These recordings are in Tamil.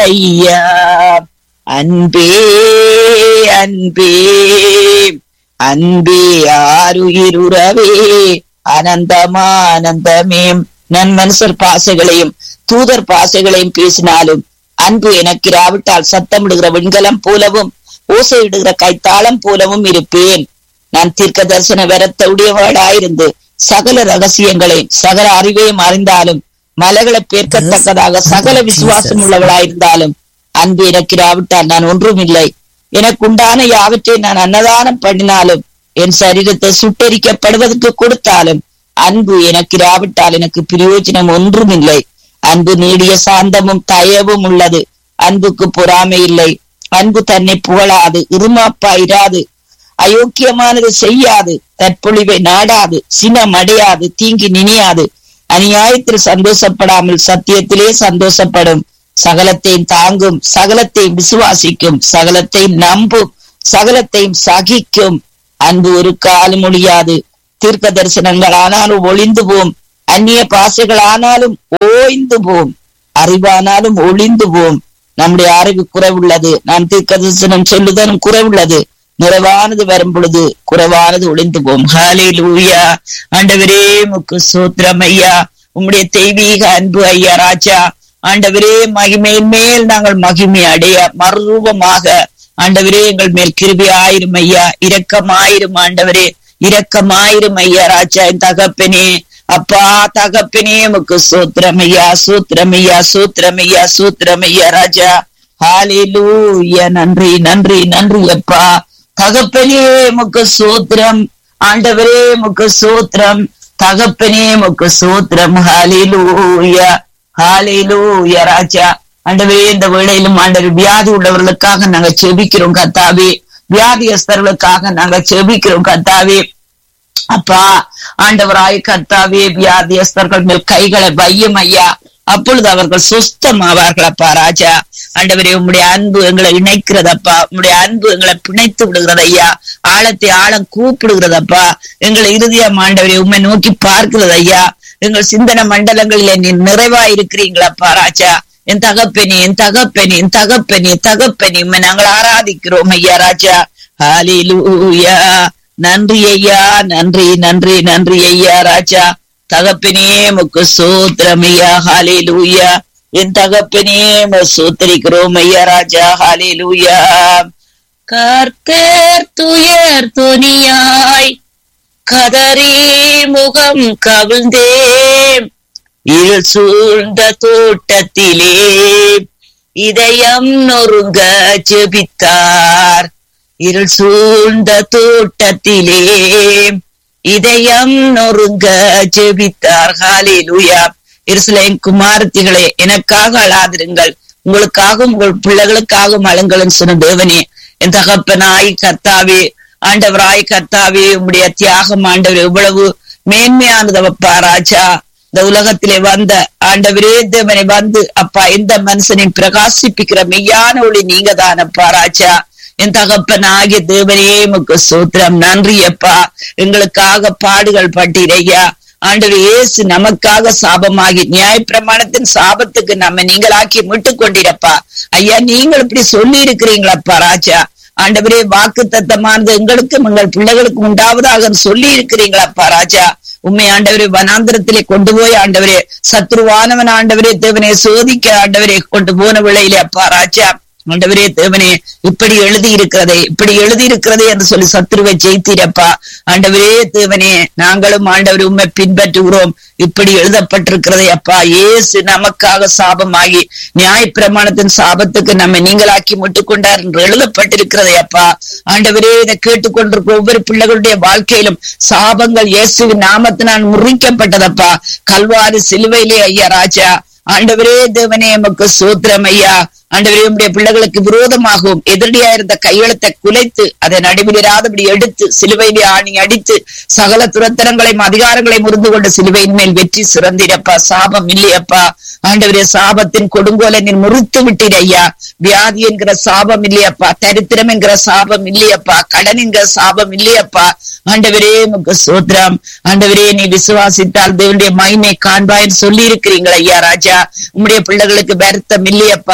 ஐயா அன்பே அன்பே அன்பே ஆருயிருறவே அனந்தமானந்தமே நன் மனுஷர் பாசைகளையும் தூதர் பாசைகளையும் பேசினாலும் அன்பு எனக்கு இராவிட்டால் சத்தமிடுகிற வெண்கலம் போலவும் ஓசையிடுகிற கைத்தாளம் போலவும் இருப்பேன் நான் தீர்க்க தரிசன வரத்தவுடையவளாயிருந்து சகல ரகசியங்களையும் சகல அறிவையும் அறிந்தாலும் மலைகளை பேர்க்கத்தக்கதாக சகல விசுவாசம் உள்ளவளாயிருந்தாலும் அன்பு எனக்கு இராவிட்டால் நான் ஒன்றும் இல்லை எனக்கு உண்டான யாவற்றை நான் அன்னதானம் பண்ணினாலும் என் சரீரத்தை சுட்டரிக்கப்படுவதற்கு கொடுத்தாலும் அன்பு எனக்கு இராவிட்டால் எனக்கு பிரயோஜனம் ஒன்றும் இல்லை அன்பு நீடிய சாந்தமும் தயவும் உள்ளது அன்புக்கு பொறாமை இல்லை அன்பு தன்னை புகழாது இருமாப்பா இராது அயோக்கியமானது செய்யாது தற்பொழிவை நாடாது சினம் அடையாது தீங்கி நினையாது அநியாயத்தில் சந்தோஷப்படாமல் சத்தியத்திலே சந்தோஷப்படும் சகலத்தையும் தாங்கும் சகலத்தையும் விசுவாசிக்கும் சகலத்தையும் நம்பும் சகலத்தையும் சகிக்கும் அன்பு ஒரு காலம் முடியாது தீர்க்க தரிசனங்கள் ஆனாலும் ஒளிந்து போம் அந்நிய பாசைகள் ஆனாலும் ஓய்ந்து போம் அறிவானாலும் ஒளிந்து போம் நம்முடைய அறிவு குறைவுள்ளது நாம் தீர்க்க தரிசனம் சொல்லுதலும் குறைவுள்ளது நிறைவானது வரும் பொழுது குறைவானது ஒளிந்து போம் ஹாலே லூயா ஆண்டவரே முக்கு சூத்திரம் ஐயா உம்முடைய தெய்வீக அன்பு ஐயா ராஜா ஆண்டவரே மகிமையின் மேல் நாங்கள் மகிமை அடைய மறுரூபமாக ஆண்டவரே எங்கள் மேல் கிருபி ஆயிரும் ஐயா இரக்கமாயிரும் ஆண்டவரே இரக்கமாயிரும் ஐயா ராஜா என் தகப்பனே அப்பா தகப்பனே முக்கு சூத்திரமையா சூத்திரமையா சூத்திரமையா சூத்திரமையா ராஜா ஹாலிலூயா நன்றி நன்றி நன்றி அப்பா தகப்பனே முக்கு சூத்திரம் ஆண்டவரே முக்கு சூத்திரம் தகப்பனே முக்கு சூத்திரம் ஹாலிலூயா ஹாலிலூயா ராஜா ஆண்டவரே இந்த வேளையிலும் ஆண்டவர் வியாதி உள்ளவர்களுக்காக நாங்க செபிக்கிறோம் கத்தாவே வியாதியஸ்தர்களுக்காக நாங்க செபிக்கிறோம் கத்தாவே அப்பா ஆண்டவராய் கர்த்தாவே வியாதியஸ்தர்கள் மேல் கைகளை வையும் ஐயா அப்பொழுது அவர்கள் சுஸ்தமாவார்கள் அப்பா ராஜா ஆண்டவரே உம்முடைய அன்பு எங்களை இணைக்கிறதப்பா உம்முடைய அன்பு எங்களை பிணைத்து விடுகிறது ஐயா ஆழத்தை ஆழம் கூப்பிடுகிறதப்பா எங்களை இறுதியம் ஆண்டவரே உண்மை நோக்கி பார்க்கிறது ஐயா எங்கள் சிந்தன மண்டலங்களில நீ நிறைவா இருக்கிறீங்களப்பா ராஜா என் தகப்பனி என் தகப்பனி என் தகப்பனி தகப்பனி உண்மை நாங்கள் ஆராதிக்கிறோம் ஐயா ராஜா ஹாலிலூயா நன்றி ஐயா நன்றி நன்றி நன்றி ஐயா ராஜா தகப்பனே முக்கு சூத்திரம் ஐயா ஹாலே லூயா என் தகப்பனே சூத்திரிக்கிறோம் ஐயா ராஜா ஹாலே லூயா கர்த்தர் துயர் துணியாய் கதறி முகம் கவிழ்ந்தே இருள் சூழ்ந்த தோட்டத்திலே இதயம் நொறுங்க ஜெபித்தார் இருள் சூழ்ந்த தோட்டத்திலே இதயம் நொறுங்க ஜெபித்தார் ஹாலேலூயா இருசலேம் குமாரத்திகளே எனக்காக அழாதிருங்கள் உங்களுக்காக உங்கள் பிள்ளைகளுக்காக அழுங்கள்னு சொன்ன தேவனே என் தகப்பனாய் கர்த்தாவே ஆண்டவராய் கர்த்தாவே உம்முடைய தியாகம் ஆண்டவர் எவ்வளவு மேன்மையானதவப்பா ராஜா இந்த உலகத்திலே வந்த ஆண்டவரே தேவனை வந்து அப்பா இந்த மனுஷனை பிரகாசிப்பிக்கிற மெய்யான ஒளி நீங்க தானப்பா ராஜா என் தகப்பன் ஆகிய தேவனே முக்கு சூத்திரம் நன்றி அப்பா எங்களுக்காக பாடுகள் பட்டீரையா ஆண்டவர் இயேசு நமக்காக சாபமாகி நியாயப்பிரமாணத்தின் சாபத்துக்கு நம்ம நீங்களாக்கி மீட்டு கொண்டிருப்பா ஐயா நீங்கள் இப்படி சொல்லி இருக்கிறீங்களப்பா ராஜா ஆண்டவரே வாக்கு தத்தமானது எங்களுக்கும் எங்கள் பிள்ளைகளுக்கு உண்டாவதாக சொல்லி இருக்கிறீங்களப்பா ராஜா உண்மை ஆண்டவரே வனாந்திரத்திலே கொண்டு போய் ஆண்டவரே சத்ருவானவன் ஆண்டவரே தேவனே சோதிக்க ஆண்டவரே கொண்டு போன விளையிலே அப்பா ராஜா ஆண்டவரே தேவனே இப்படி எழுதி இருக்கிறதே இப்படி எழுதி இருக்கிறதே என்று சொல்லி சத்ருவை ஜெயித்தீரப்பா ஆண்டவரே தேவனே நாங்களும் ஆண்டவர் உண்மை பின்பற்றுகிறோம் இப்படி எழுதப்பட்டிருக்கிறதே அப்பா இயேசு நமக்காக சாபமாகி நியாய பிரமாணத்தின் சாபத்துக்கு நம்ம நீங்களாக்கி முட்டுக்கொண்டார் என்று எழுதப்பட்டிருக்கிறதே அப்பா ஆண்டவரே இதை கேட்டுக்கொண்டிருக்கிற ஒவ்வொரு பிள்ளைகளுடைய வாழ்க்கையிலும் சாபங்கள் இயேசுவின் நாமத்தினால் முறிக்கப்பட்டதப்பா கல்வாரி சிலுவையிலே ஐயா ராஜா ஆண்டவரே தேவனே எமக்கு சூத்திரம் ஐயா ஆண்டவரே உடைய பிள்ளைகளுக்கு விரோதமாகவும் எதிரடியா இருந்த கையெழுத்தை குலைத்து அதை நடுவிலிராதபடி எடுத்து சிலுவையிலே ஆணி அடித்து சகல துரத்தனங்களையும் அதிகாரங்களையும் முறிந்து கொண்ட சிலுவையின் மேல் வெற்றி சிறந்திரப்பா சாபம் இல்லையப்பா ஆண்டவரே சாபத்தின் கொடுங்கோலை நீர் முறித்து விட்டீர் ஐயா வியாதி என்கிற சாபம் இல்லையப்பா தரித்திரம் என்கிற சாபம் இல்லையப்பா கடன் என்கிற சாபம் இல்லையப்பா ஆண்டவரே முக சோத்ரம் ஆண்டவரே நீ விசுவாசித்தால் தேவனுடைய மகிமை காண்பாய்ன்னு சொல்லி இருக்கிறீங்களா ஐயா ராஜா உம்முடைய பிள்ளைகளுக்கு வருத்தம் இல்லையப்பா தடைகள்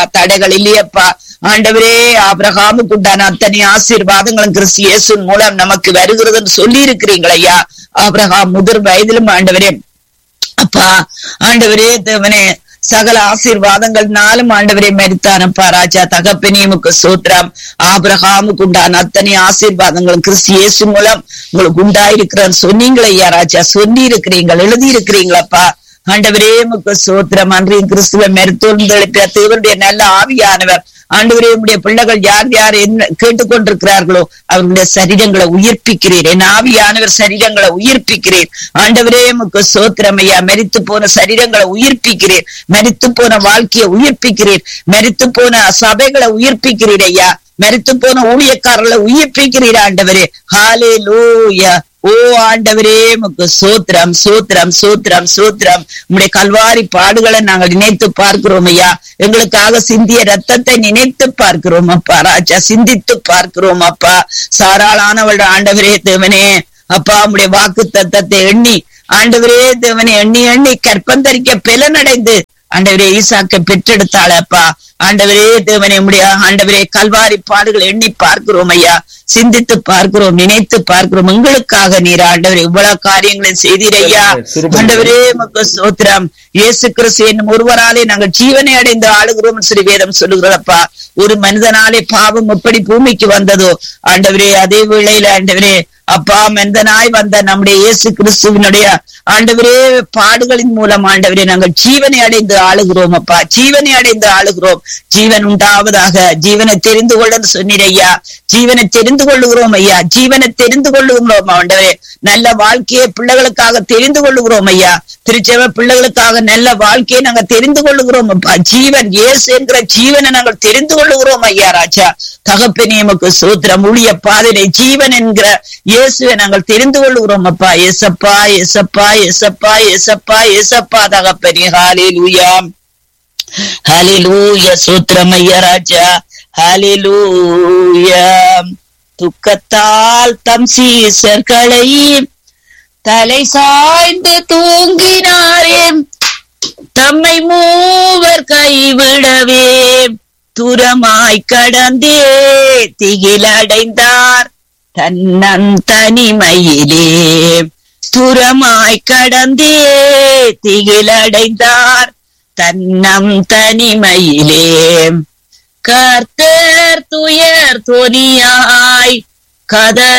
பிள்ளைகள் இல்லையப்பா ஆண்டவரே ஆபிரகாமுக்கு உண்டான அத்தனை ஆசீர்வாதங்களும் கிறிஸ்து இயேசுவின் மூலம் நமக்கு வருகிறதுன்னு சொல்லி இருக்கிறீங்களா ஐயா ஆபிரகாம் முதிர் வயதிலும் ஆண்டவரே அப்பா ஆண்டவரே தேவனே சகல ஆசீர்வாதங்கள்னாலும் ஆண்டவரே மரித்தானப்பா ராஜா தகப்பனியமுக்கு சூத்திரம் ஆபிரகாமுக்கு உண்டான அத்தனை ஆசீர்வாதங்களும் கிறிஸ்து இயேசு மூலம் உங்களுக்கு உண்டாயிருக்கிறான்னு சொன்னீங்களே ஐயா ராஜா சொல்லி இருக்கிறீங்கள் எழுதி இருக்கிறீங்களப்பா ஆண்டவரே முக்கு சோத்திரம் அன்றையும் கிறிஸ்துவ மருத்துவ தேவனுடைய நல்ல ஆவியானவர் ஆண்டவரே உடைய பிள்ளைகள் யார் யார் என்ன கேட்டுக்கொண்டிருக்கிறார்களோ அவர்களுடைய சரீரங்களை உயிர்ப்பிக்கிறீர் என் ஆவியானவர் சரீரங்களை உயிர்ப்பிக்கிறீர் ஆண்டவரே முக்கு சோத்திரம் ஐயா மரித்து போன சரீரங்களை உயிர்ப்பிக்கிறீர் மரித்து போன வாழ்க்கையை உயிர்ப்பிக்கிறீர் மரித்து போன சபைகளை உயிர்ப்பிக்கிறீர் ஐயா மரித்து போன ஊழியக்காரர்களை உயிர்ப்பிக்கிறீர் ஆண்டவரே ஹாலே லூயா ஓ ஆண்டவரே முக்கு சூத்திரம் சூத்திரம் சூத்திரம் சூத்திரம் உம்முடைய கல்வாரி பாடுகளை நாங்கள் நினைத்து பார்க்கிறோம் ஐயா எங்களுக்காக சிந்திய ரத்தத்தை நினைத்து பார்க்கிறோம் அப்பா ராஜா சிந்தித்து பார்க்கிறோம் அப்பா சாராளானவள் ஆண்டவரே தேவனே அப்பா உம்முடைய வாக்கு தத்தத்தை எண்ணி ஆண்டவரே தேவனே எண்ணி எண்ணி கற்பந்தரிக்க பலனடைந்து ஆண்டவரே ஈசாக்க பெற்றெடுத்தாள் அப்பா ஆண்டவரே தேவனே உடைய ஆண்டவரே கல்வாரி பாடுகள் எண்ணி பார்க்கிறோம் ஐயா சிந்தித்து பார்க்கிறோம் நினைத்து பார்க்கிறோம் உங்களுக்காக நீர் ஆண்டவரே இவ்வளவு காரியங்களை செய்தீர் ஐயா ஆண்டவரே மக்கு சோத்திரம் இயேசு கிறிஸ்து என்னும் ஒருவராலே நாங்கள் ஜீவனை அடைந்து ஆளுகிறோம் சொல்லி வேதம் சொல்லுகிறப்பா ஒரு மனிதனாலே பாவம் எப்படி பூமிக்கு வந்ததோ ஆண்டவரே அதே வேளையில ஆண்டவரே அப்பா மனிதனாய் வந்த நம்முடைய இயேசு கிறிஸ்துவனுடைய ஆண்டவரே பாடுகளின் மூலம் ஆண்டவரே நாங்கள் ஜீவனை அடைந்து ஆளுகிறோம் அப்பா ஜீவனை அடைந்து ஆளுகிறோம் ஜீவன் உண்டாவதாக ஜீவனை தெரிந்து கொள்ள சொன்னீர் ஐயா ஜீவனை தெரிந்து கொள்ளுகிறோம் ஐயா ஜீவனை தெரிந்து கொள்ளுகிறோம் ஆண்டவரே நல்ல வாழ்க்கையை பிள்ளைகளுக்காக தெரிந்து கொள்ளுகிறோம் ஐயா திருச்செவ பிள்ளைகளுக்காக நல்ல வாழ்க்கையை நாங்க தெரிந்து கொள்ளுகிறோம் அப்பா ஜீவன் இயேசு என்கிற ஜீவனை நாங்கள் தெரிந்து கொள்ளுகிறோம் ஐயா ராஜா தகப்பனே எமக்கு சூத்திரம் ஊழிய பாதையிலே ஜீவன் என்கிற இயேசுவை நாங்கள் தெரிந்து கொள்ளுகிறோம் அப்பா எசப்பா எசப்பா எசப்பா எசப்பா எசப்பா தகப்பனே ஹாலே லூயா ஹலிலூய சூத்திரம் ஐயா ராஜா ஹலிலூயா துக்கத்தால் தம் சீசர்களை தலை சாய்ந்து தூங்கினாரே தம்மை மூவர் கைவிடவே துரமாய் கடந்தே திகிலடைந்தார் தன்னன் தனிமையிலே துரமாய் கடந்தே திகிலடைந்தார் தன்னம் தனிமையிலே கர்த்தர் துயர் தொனியாய் கத